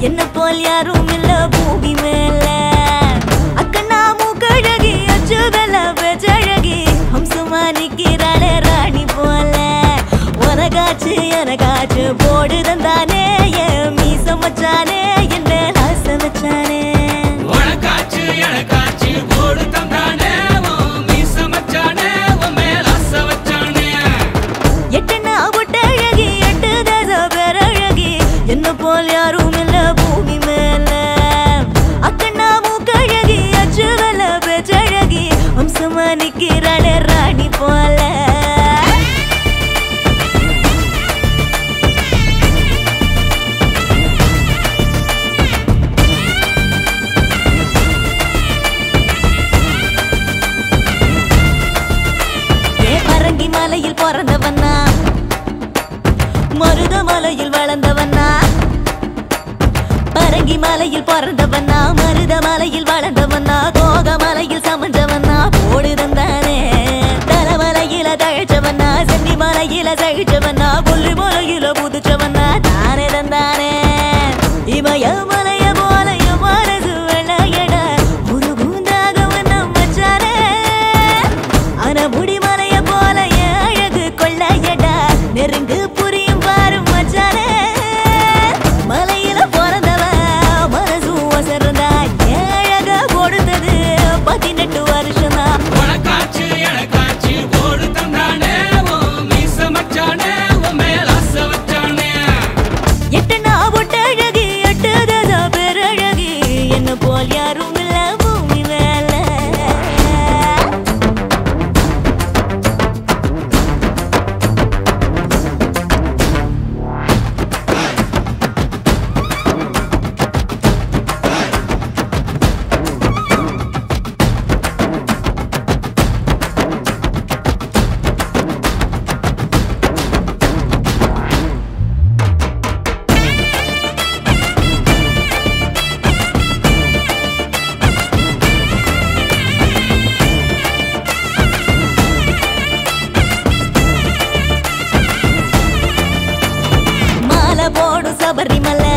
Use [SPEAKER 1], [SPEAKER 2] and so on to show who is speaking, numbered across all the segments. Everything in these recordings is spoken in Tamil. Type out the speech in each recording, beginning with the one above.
[SPEAKER 1] என்ன போல் யாரும் இல்ல பூமி மேல அக்கண்ணா மூக்கழகி அச்சு வெல பெச்சழகி ஹம்சமா நிக்கிறாளே ராணி போல உனகாச்சு எனக்காச்சு போடு தந்தானே என் மீச மச்சானே என் மேல் ஆசை வச்சானே
[SPEAKER 2] உனக்காச்சு எனக்காச்சு ஓடு தந்தானே உன் மீச மச்சானே உன் மேல ஆசை வச்சானே
[SPEAKER 1] எட்டுனா ஒட்டழகி எட்டு தச பேரழகி என்ன போல் யாரும் இல்ல பூமி மேல அக்கண்ணா மூக்கழகி அச்சு வெல பெச்சழகி ஹம்சமா நிக்கிறாளே ராணி போல ஏ பரங்கி மலையில் பிறந்தவனா மருத மலையில் வளர்ந்தவனா பரங்கி மலையில் பிறந்தவனா மருத மலையில் வளர்ந்தவனா தோக மலையில் சமைஞ்சவனா போடு தந்தானே தலமலையில தழைச்சவனா சென்னி மலையில சகிச்சவனா கொல்லி மலையில புதுச்சவனா தானே தந்தானே இமய மலைய போலைய மனசு வெள்ளையட ஒரு பூந்தாகவன் மச்சானே ஆனா முடிமலைய போல என் அழகு கொள்ளையடா நெருங்கு புரியும் பாரு மச்சானே மலையில பிறந்தவன் மனசும் வசரந்தா என் அழக கொடுத்தது பதினெட்டு வருஷம் தான்
[SPEAKER 2] உனக்காச்சு எனக்காச்சு ஓடு தந்தானே உன் மீச மச்சானே உன் மேல ஆசை வச்சானே
[SPEAKER 1] எட்டு நான் அழகி எட்டு தச பேரழகி என்ன போல் யாரும் இல்ல பூமி மேல மாலை போடும் சபரிமலை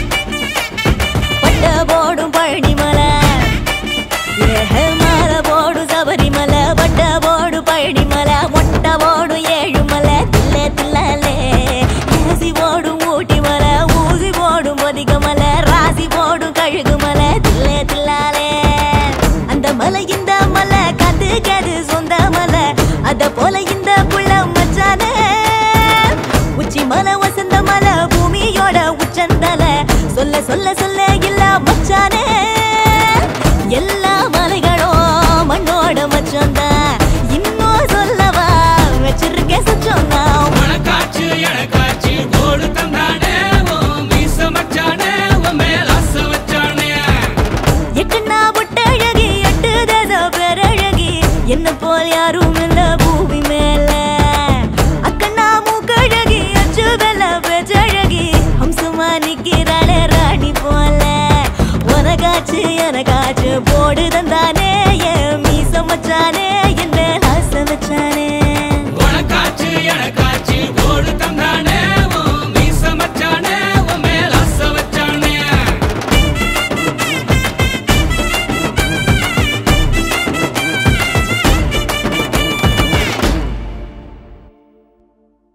[SPEAKER 1] பட்ட போடும் பழனிமலை ஏஹே, மாலை போடும் சபரிமலை பட்ட போடும் பழனிமலை மொட்டை போடும் ஏழுமலை தில்லே தில்லாலே ஊசி போடும் ஊட்டி மலை ஊசி போடும் பொதிகமலை ராசி போடும் கழுகுமலை தில்லே தில்லாலே அந்த மலை இந்த மலை காத்துக்கது சொந்த மலை அத போல இந்த புள்ள மச்சானே உச்சி மலை வசந்த மலை பூமியோட உச்சந்தல சொல்ல சொல்ல சொல்ல இல்ல மச்சானே எல்லா மலைகளும் மண்ணோட மச்சந்தான் இன்னும் சொல்லவா வச்சிருக்கேன் சச்சந்தான்
[SPEAKER 2] உனக்காச்சு எனக்காச்சு ஓடு தந்தானே உன் மீச மச்சானே உன் மேல ஆசை வச்சானே
[SPEAKER 1] எட்டுனா புட்டழகி எட்டு தச பேரழகி என்ன போல் யாரும் இல்ல பூமி மேல அக்கண்ணா மூக்கழகி அச்சு வெல்ல பெச்சழகி ஹம்சமா நிக்கிறாளே ராணி போல உனகாச்சு எனக்காச்சு போடு தந்தானே என் மீச மச்சானே